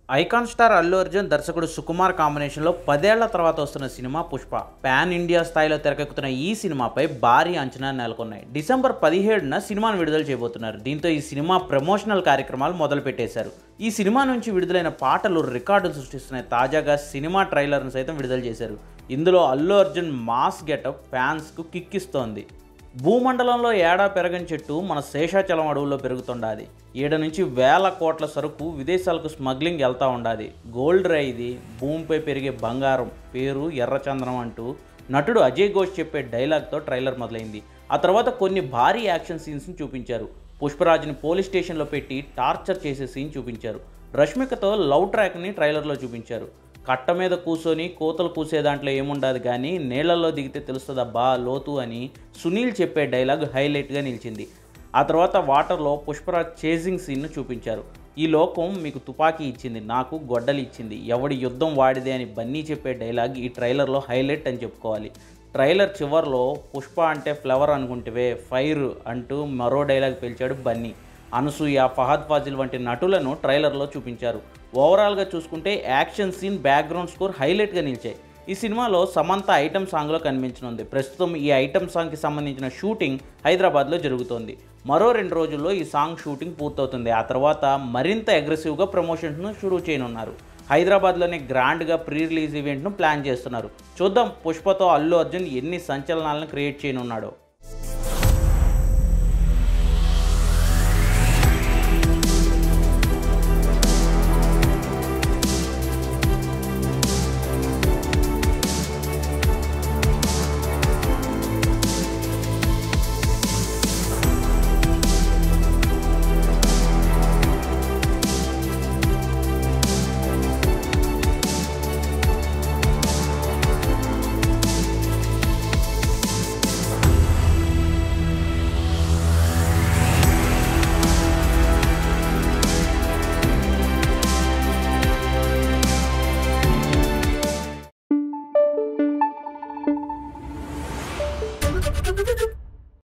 Icon star Allu Arjun దర్శకుడు సుకుమార్ కాంబినేషన్లో పదేళ్ల తర్వాత వస్తున్న సినిమా పుష్ప పాన్ ఇండియా స్థాయిలో తెరకెక్కుతున్న ఈ సినిమాపై భారీ అంచనాలు నెలకొన్నాయి డిసెంబర్ పదిహేడున సినిమాను విడుదల చేయబోతున్నారు దీంతో ఈ సినిమా ప్రమోషనల్ కార్యక్రమాలు మొదలుపెట్టేశారు ఈ సినిమా నుంచి విడుదలైన పాటలు రికార్డులు సృష్టిస్తున్నాయి తాజాగా సినిమా ట్రైలర్ను సైతం విడుదల చేశారు ఇందులో అల్లు అర్జున్ మాస్ గెటప్ ఫ్యాన్స్కు కిక్కిస్తోంది భూమండలంలో ఏడా పెరగని చెట్టు మన శేషాచలం అడవుల్లో పెరుగుతుండాది ఈడ నుంచి వేల కోట్ల సరుకు విదేశాలకు స్మగ్లింగ్ వెళ్తూ ఉండాది గోల్డ్ రే ఇది భూమిపై పెరిగే బంగారం పేరు ఎర్రచంద్రం అంటూ నటుడు అజయ్ ఘోష్ చెప్పే డైలాగ్తో ట్రైలర్ మొదలైంది ఆ తర్వాత కొన్ని భారీ యాక్షన్ సీన్స్ని చూపించారు పుష్పరాజ్ని పోలీస్ స్టేషన్లో పెట్టి టార్చర్ చేసే సీన్ చూపించారు రష్మికతో లవ్ ట్రాక్ని ట్రైలర్లో చూపించారు కట్ట మీద కూర్చొని కోతలు కూసే దాంట్లో ఏముండదు కానీ నీళ్లలో దిగితే తెలుస్తుందబ్బా లోతు అని సునీల్ చెప్పే డైలాగ్ హైలైట్గా నిలిచింది ఆ తర్వాత వాటర్లో పుష్పరాజ్ చేజింగ్ సీన్ను చూపించారు ఈ లోకం మీకు తుపాకీ ఇచ్చింది నాకు గొడ్డలి ఇచ్చింది ఎవడి యుద్ధం వాడిదే అని బన్నీ చెప్పే డైలాగ్ ఈ ట్రైలర్లో హైలైట్ అని చెప్పుకోవాలి ట్రైలర్ చివర్లో పుష్ప అంటే ఫ్లవర్ అనుకుంటేవే ఫైర్ అంటూ మరో డైలాగ్ పేల్చాడు బన్నీ అనసూయ ఫహద్ ఫాజిల్ వంటి నటులను ట్రైలర్లో చూపించారు ఓవరాల్గా చూసుకుంటే యాక్షన్ సీన్ బ్యాక్గ్రౌండ్ స్కోర్ హైలైట్గా నిలిచాయి ఈ సినిమాలో సమంత ఐటమ్ సాంగ్లో కనిపించనుంది ప్రస్తుతం ఈ ఐటమ్ సాంగ్కి సంబంధించిన షూటింగ్ హైదరాబాద్లో జరుగుతోంది మరో రెండు రోజుల్లో ఈ సాంగ్ షూటింగ్ పూర్తవుతుంది ఆ తర్వాత మరింత అగ్రెసివ్గా ప్రమోషన్స్ను షురూ చేయనున్నారు హైదరాబాద్లోనే గ్రాండ్గా ప్రీ రిలీజ్ ఈవెంట్ను ప్లాన్ చేస్తున్నారు చూద్దాం పుష్పతో అల్లు అర్జున్ ఎన్ని సంచలనాలను క్రియేట్ చేయనున్నాడో Thank you.